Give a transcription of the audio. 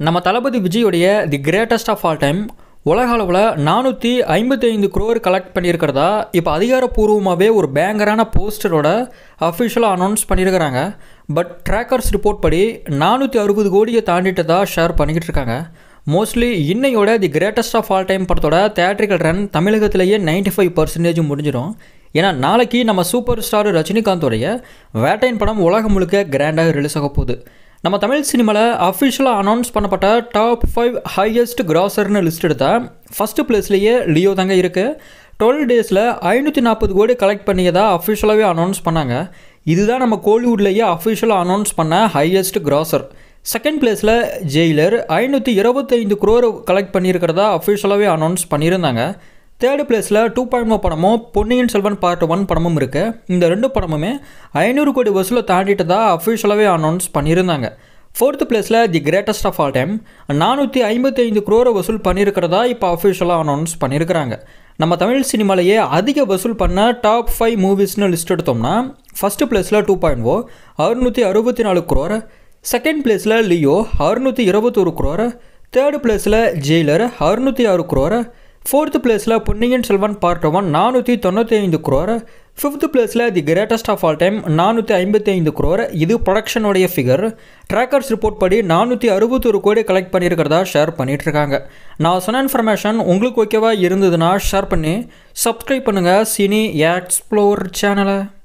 நம்ம தளபதி விஜயோடைய the greatest of all time உலக அளவில் நானூற்றி ஐம்பத்தி ஐந்து குரோர் கலெக்ட் பண்ணியிருக்கிறதா இப்போ அதிகாரப்பூர்வமாகவே ஒரு பேங்கரான போஸ்டரோட அஃபிஷியலாக அனௌன்ஸ் பண்ணியிருக்கிறாங்க பட் ட்ராக்கர்ஸ் ரிப்போர்ட் படி நானூற்றி அறுபது கோடியை தாண்டிட்டதா ஷேர் பண்ணிக்கிட்டு இருக்காங்க மோஸ்ட்லி இன்னையோட the greatest of all time படத்தோட தேட்ரிக்கல் ரன் தமிழகத்திலேயே நைன்டி ஃபைவ் பர்சன்டேஜ் முடிஞ்சிடும் ஏன்னா நாளைக்கு நம்ம சூப்பர் ஸ்டார் ரஜினிகாந்தோடைய வேட்டையின் படம் உலகம் முழுக்க கிராண்டாக ரிலீஸ் ஆக போகுது நம்ம தமிழ் சினிமாவில் அஃபிஷியலாக அனௌன்ஸ் பண்ணப்பட்ட டாப் ஃபைவ் ஹையஸ்ட் கிராசர்னு லிஸ்ட் எடுத்தால் ஃபஸ்ட்டு பிளேஸ்லேயே லியோ தாங்க இருக்குது டுவெல் டேஸில் ஐநூற்றி நாற்பது கோடி கலெக்ட் பண்ணியதா அஃபிஷியலாகவே அனௌன்ஸ் பண்ணாங்க இதுதான் நம்ம கோலிவுட்லேயே அஃபிஷியலாக அனௌன்ஸ் பண்ண ஹையஸ்ட் கிராசர் செகண்ட் பிளேஸில் ஜெயிலர் ஐநூற்றி இருபத்தைந்து குரோர் கலெக்ட் பண்ணியிருக்கிறதா அஃபிஷியலாகவே அனௌன்ஸ் பண்ணியிருந்தாங்க தேர்டு பிளேஸில் டூ பாயிண்ட் ஓ படமும் பொன்னியின் செல்வன் பார்ட் ஒன் படமும் இருக்குது இந்த ரெண்டு படமுமே ஐநூறு கோடி வசூலை தாண்டிட்டதா அஃபிஷியலாகவே அனௌன்ஸ் பண்ணியிருந்தாங்க ஃபோர்த்து பிளேஸில் the greatest of all time நானூற்றி ஐம்பத்தி ஐந்து குரோரை வசூல் பண்ணியிருக்கிறதா இப்போ அஃபிஷியலாக அனௌன்ஸ் பண்ணியிருக்கிறாங்க நம்ம தமிழ் சினிமாலேயே அதிக வசூல் பண்ண டாப் ஃபைவ் மூவிஸ்னு லிஸ்ட் எடுத்தோம்னா ஃபஸ்ட்டு பிளேஸில் டூ பாயிண்ட் ஓ அறுநூற்றி அறுபத்தி நாலு குரோர் செகண்ட் பிளேஸில் லியோ அறுநூற்றி இருபத்தொரு குரோர் தேர்டு பிளேஸில் ஜெயிலர் அறுநூற்றி ஆறு குரோர் ஃபோர்த்து பிளேஸில் பொன்னியின் செல்வன் பார்ட் ஒன் நானூற்றி தொண்ணூற்றி ஐந்து குரோர் ஃபிஃப்த்து பிளேஸில் the greatest of all time நானூற்றி ஐம்பத்தி ஐந்து குரோர் இது ப்ரொடக்ஷனுடைய ஃபிகர் ட்ராக்கர்ஸ் ரிப்போர்ட் படி நானூற்றி அறுபத்தொரு கோடி கலெக்ட் பண்ணியிருக்கிறதா ஷேர் பண்ணிகிட்ருக்காங்க நான் சொன்ன இன்ஃபர்மேஷன் உங்களுக்கு ஓகேவா இருந்ததுன்னா ஷேர் பண்ணி சப்ஸ்கிரைப் பண்ணுங்கள் சினி எக்ஸ்ப்ளோர் சேனலை